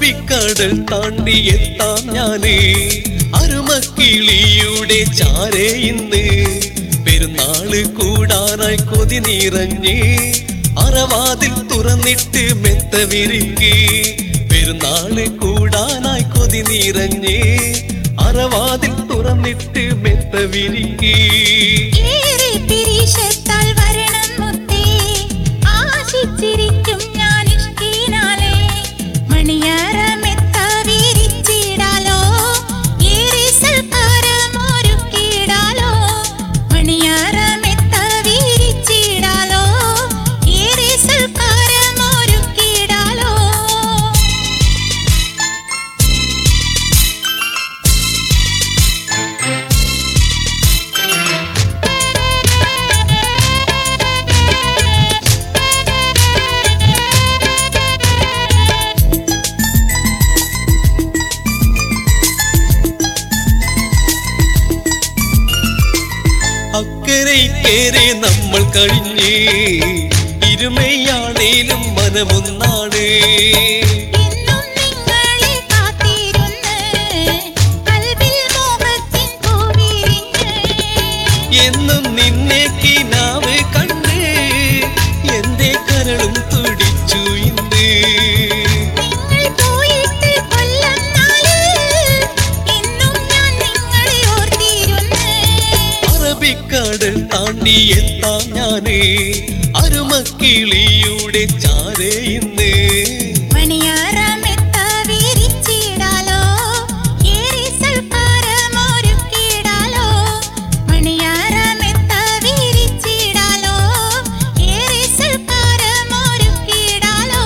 അറബിക്കടൽ താണ്ടി എത്താം ഞാന് അരുമക്കിളിയുടെ ചാരേ ഇന്ന് പെരുന്നാള് കൂടാനായി കൊതി നിറഞ്ഞ് അറവാതിൽ തുറന്നിട്ട് മെത്ത വിരിക്ക് പെരുന്നാള് കൂടാനായി കൊതി നിറഞ്ഞ് അറവാതിൽ തുറന്നിട്ട് മെത്ത വിരിക്ക് ഏറെ പിരീശത്താൽ വരണം മുത്തേ ആശിച്ചിരിക്കും ഞാൻ ഇഷ്കീനാലേ മണിയാരമെത്ത വീരിച്ചിടാലോ ഏറെ സൽക്കാരം ഒരുക്കിടാലോ മണിയാരമെത്ത വീരിച്ചിടാലോ ഏറെ സൽക്കാരം ഒരുക്കിടാലോ അക്കരയ്ക്കേറെ നമ്മൾ കഴിഞ്ഞ് ഇരുമയാണേലും മനമൊന്നാണ് എന്നും നിങ്ങളെ കാത്തിരുന്ന് കൽവിൽ മോഹത്തിൻ പൂവിരിഞ്ഞ് എന്നും നിന്നെ കിനാവ് കണ്ട് എന്റെ കരളും തുടിച്ചു ഇന്ന് നിങ്ങൾ പോയിട്ട് കൊല്ലം നാള് എന്നും ഞാൻ നിങ്ങളെ ഓർത്തിരുന്ന് അറബിക്കടൽ താണ്ടി എത്താം ഞാന് അരുമക്കിളിയുടെ ചാരേ ഇന്ന് മണിയാരമെത്ത വീരിച്ചിടാലോ ഏറെ സൽക്കാരം ഒരുക്കിടാലോ മണിയാരമെത്ത വീരിച്ചിടാലോ ഏറെ സൽക്കാരം ഒരുക്കിടാലോ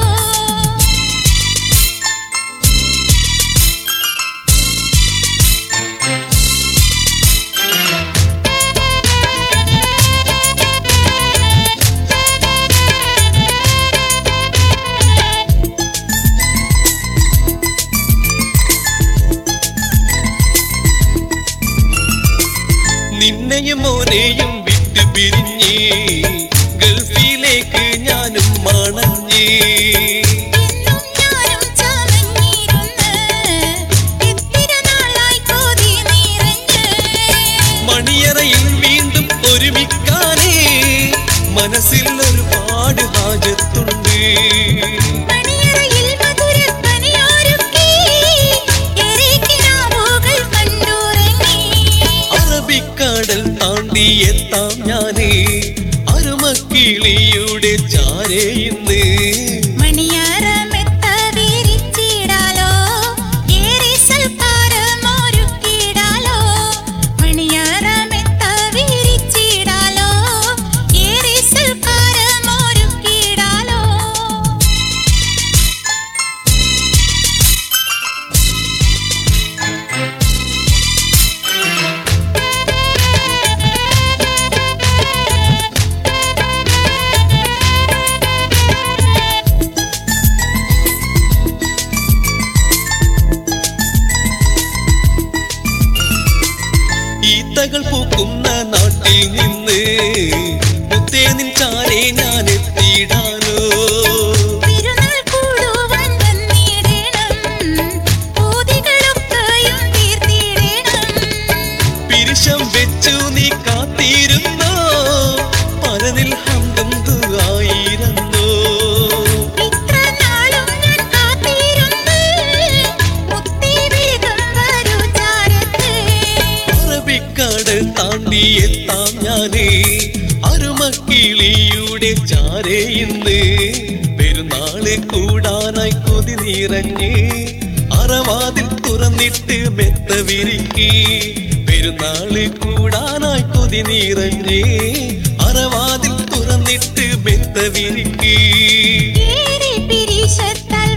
നിന്നെയും മോനെയും വിട്ടു പിരിഞ്ഞ് ഗൾഫിലേക്ക് ഞാനും മണഞ്ഞ് എന്നും ഞാനും ചമഞ്ഞിരുന്ന് എത്തിര നാളായി കൊതി നിറഞ്ഞ് മണിയറയിൽ വീണ്ടും ഒരുമിക്കാനേ മനസ്സിൽ ഒരുപാട് ഹാജത്തുണ്ട് മണിയറയിൽ മധുരപ്പനിയൊരുക്കി ഏറെ കിനാവുകൾ കണ്ടുറങ്ങി അറബിക്കടൽ താണ്ടി എത്താം ഞാന് അരുമക്കിളിയുടെ ചാരേ ഇന്ന് മണിയാരമെത്ത വീരിച്ചിടാലോ ഏറെ സൽക്കാരം ഒരുക്കിടാലോ മണിയാരമെത്ത വീരിച്ചിടാലോ ഏറെ സൽക്കാരം ഒരുക്കിടാലോ ഈത്തകൾ പൂക്കുന്ന നാട്ടിൽ നിന്ന് മുത്തേ നിൻ ചാരേ ഞാൻ എത്തിയിടാനോ തിരുനാൾ കൂടുവാൻ വന്നിടണം പൂതികളൊക്കെയും തീർത്തിടണം പിരിശം വെച്ചു നീ കാത്തിരുന്നോ പരനിൽ ഹന്തം ആയിരുന്നു ഇത്ര നാളും ഞാൻ കാത്തിരുന്ന് മുത്തി വേഗം വരൂ ചാരത്ത് അറബിക്കടൽ താണ്ടി എത്താം ഞാനേ അരുമക്കിളിയുടെ ചാരേ ഇന്ന് പെരുന്നാള് കൂടാനായി കൊതി നിറഞ്ഞ് അറവാതിൽ തുറന്നിട്ട് മെത്ത വിരിക്ക് പെരുന്നാള് കൂടാനായി കൊതി നിറഞ്ഞ് അറവാതിൽ തുറന്നിട്ട് മെത്ത വിരിക്ക് ഏറെ പിരിശത്താൽ